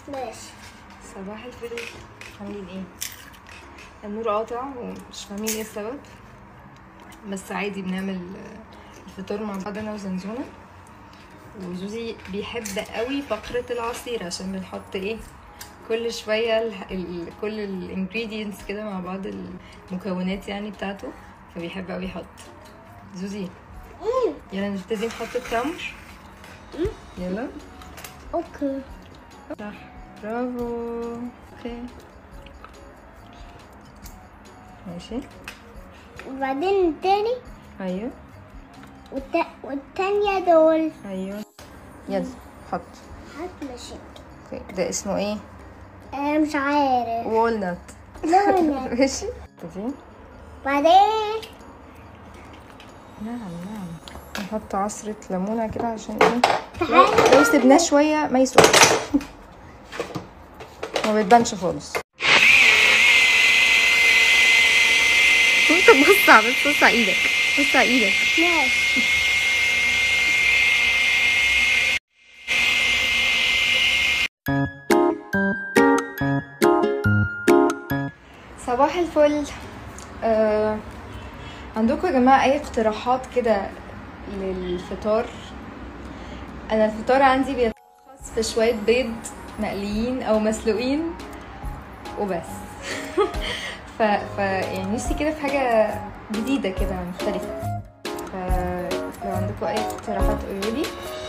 ماشي صباح الفل عاملين ايه النور قاطع ومش فاهمين ايه السبب بس عادي بنعمل الفطار مع بعض انا وزنزونه وزوزي بيحب قوي فقرة العصير عشان بنحط ايه كل شوية ال ال كل الانجريدينتس كده مع بعض المكونات يعني بتاعته فبيحب قوي يحط زوزي مم. يلا نبتدي نحط التمر يلا اوكي صح برافو اوكي ماشي وبعدين التاني ايوه والت... والتانية دول ايوه يلا حط هات ماشي اوكي ده اسمه ايه انا مش عارف والنت لونه ماشي ابتدي بعدين نعم نعم نحط عصرة ليمونة كده عشان ايه تعالي لو سيبناه شوية ما يسوقش ما بيتبانش خالص انت بص على بص بص على ايدك بص على ايدك ماشي صباح الفل آه عندكم يا جماعة أي اقتراحات كده للفطار أنا الفطار عندي بيتلخص في شوية بيض مقليين أو مسلوقين وبس ف... ف يعني نفسي كده في حاجة جديدة كده مختلفة فلو عندكم أي اقتراحات قولولي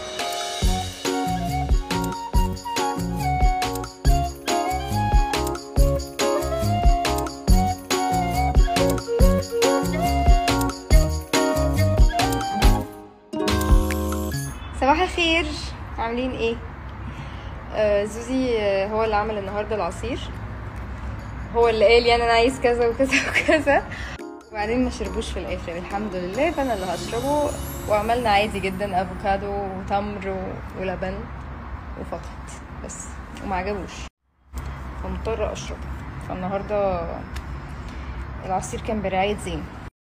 صباح الخير عاملين ايه آه زوزي آه، هو اللي عمل النهارده العصير هو اللي قال يعني انا عايز كذا وكذا وكذا وبعدين ما شربوش في الاخر الحمد لله فانا اللي هشربه وعملنا عادي جدا افوكادو وتمر و- ولبن وفقط بس وما عجبوش فمضطرة اشربه فالنهارده العصير كان برعاية زين